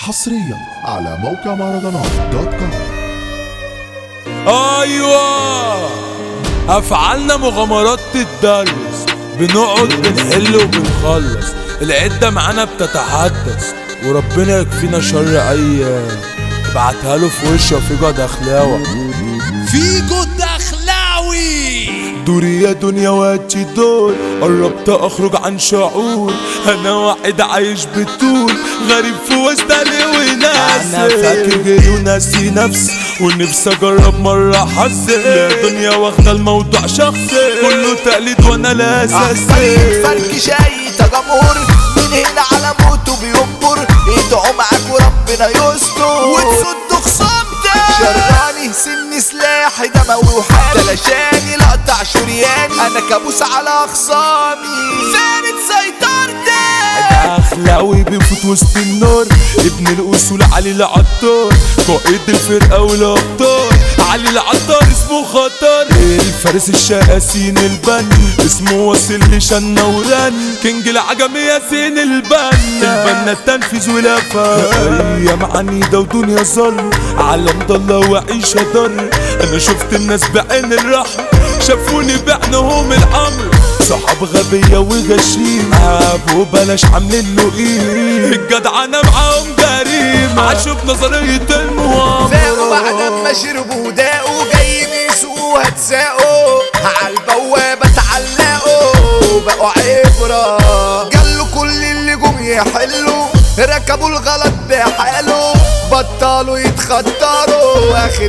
حصريا على موقع مهرجانات دوت كوم ايوه افعالنا مغامرات تتدرس بنقعد بنحل وبنخلص العدة معانا بتتحدث وربنا يكفينا شر ايام ابعتها له في وشه فيجو دخلاوة فيجو دخلاوي دوري يا دنيا واتي دول قربت اخرج عن شعور انا واحد عايش بطول غريب في وسط وناس انا فاكر جاي وناسي نفسي ونفسي اجرب مرة حظي يا دنيا واخدة الموضوع شخصي كله تقليد وانا لا اساسي طريق فرق جاي تجمهور من هنا على موته بينبر يدعوا معاك وربنا يستر وتسدوا خصامتك شراني سن سلاحي دموي وحالي تلاشاني لقطع شرياني انا كابوس على اخصامي زانت سيطرتي اخلاوي بيفوت وسط النار ابن الاصول علي العطار قائد الفرقه والابطال علي العطار اسمه خطر الفارس الشقاسين البن اسمه واصل لشنا ورن كينج العجمي ياسين البن البنا التنفيذ والافا ايام عنيده ودنيا ظل عالم ضل وعيشه ضر انا شفت الناس بعين الرحم شافوني بعنهم الامر صحاب غبية وغشيم ابو بلاش عاملين له ايه الجدعنة معاهم جريمة عاشوا بنظرية فاقوا المؤامرة بعد ما شربوا داقوا جايين يسوقوا هتساقوا عالبوابة اتعلقوا بقوا عبرة جالوا كل اللي جم يحلوا ركبوا الغلط بحاله بطلوا يتخطروا اخر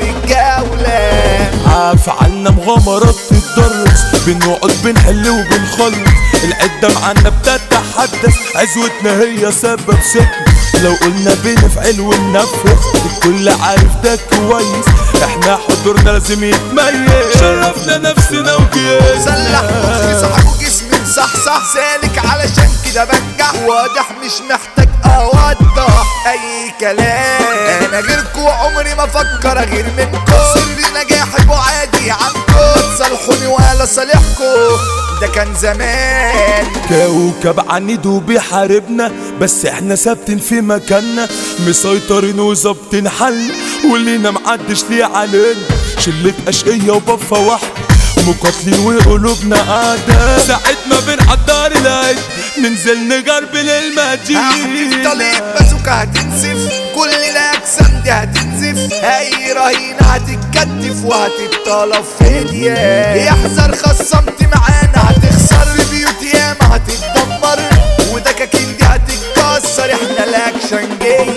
الجولة افعالنا مغامرات تتدرس بنقعد بنحل وبنخلص العدة معانا بتتحدث عزوتنا هي سبب سكن لو قلنا بنفعل وننفذ الكل عارف ده كويس احنا حضورنا لازم يتميز شرفنا نفسنا وجيش سلح مخي صاحبه جسمي مصحصح سالك علشان كده بنجح واضح مش محتاج اوضح اي كلام انا غيركو عمري ما افكر غير منكو سر نجاحي بعادي عنكو تصالحوني ولا صالحكو ده كان زمان كوكب عنيد وبيحاربنا بس احنا ثابتين في مكاننا مسيطرين وظابطين حل واللينا محدش ليه علينا شلة اشقية وبفة واحدة مقاتلين وقلوبنا قاعدة ساعة ما بنحضر العيد ننزل نجرب هحكي في للمدينة طليق بازوكا هتنسف كل الاجسام دي هتنزف اي رهينة هتتكتف وهتتطلب فدية يحذر خصمت معانا هتخسر بيوت ياما هتتدمر ودكاكين دي هتتكسر احنا الاكشن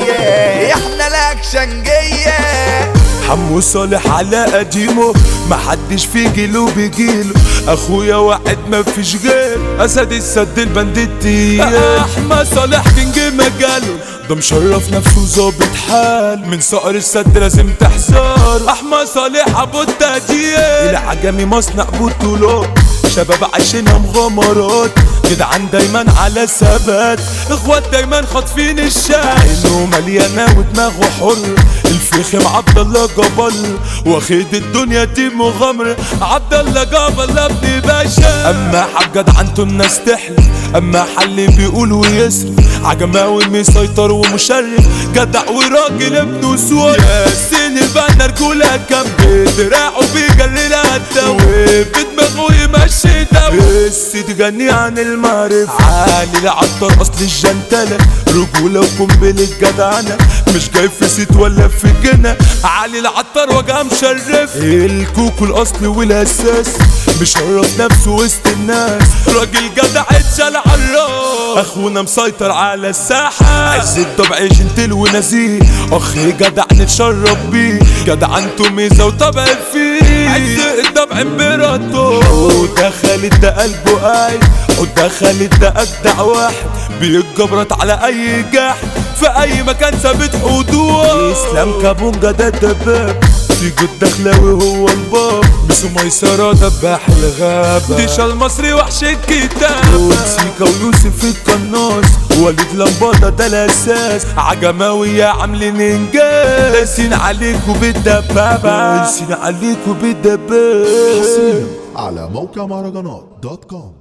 جاية احنا الاكشن جاية حمو صالح على قديمه محدش في جيله بيجيله اخويا واحد ما فيش غير اسد السد البندتي احمد صالح كينج مجاله ده مشرف نفسه ظابط حال من صقر السد لازم تحذر احمد صالح ابو التهديد العجمي مصنع بطولات شباب عايشينها مغامرات جدعان دايما على ثبات اخوات دايما خاطفين الشاي انه مليانه ودماغه حر الفخم عبد الله جبل واخد الدنيا دي مغامره عبد الله جبل ابن باشا اما حاج جدعنته الناس تحلف اما حل بيقول ويسرف عجماوي مسيطر ومشرف جدع وراجل ابن سوار ياسين البنا رجوله كم بدراعه بيجللها الدواء بدماغه يمشي دواء السيد غني عن المعرفة عالي العطار اصل الجنتلة رجولة وقنبلة جدعنة مش جاي في سيت ولا في جنة علي العطار وجهه مشرف الكوكو الاصلي والاساس مشرف نفسه وسط الناس راجل جدع اتشال على الراس اخونا مسيطر على الساحة عز الطبع جنتل ونزيه اخ جدع نتشرف بيه جدع انتو ميزة وطبع فيه عز الطبع امبراطور وده خالد ده قلبه قايل وده خالد ده اجدع واحد بيتجبرت على اي جحد في اي مكان ثابت حضور اسلام كابونجا ده الدباب تيجي الدخلاوي هو الباب بسو ميسرة دباح الغابة ديشا المصري وحش الكتاب وسيكا ويوسف القناص وليد لمبادة ده الاساس عجماوية عاملين انجاز دايسين عليكوا بالدبابة دايسين عليكوا بالدبابة على موقع مهرجانات دوت كوم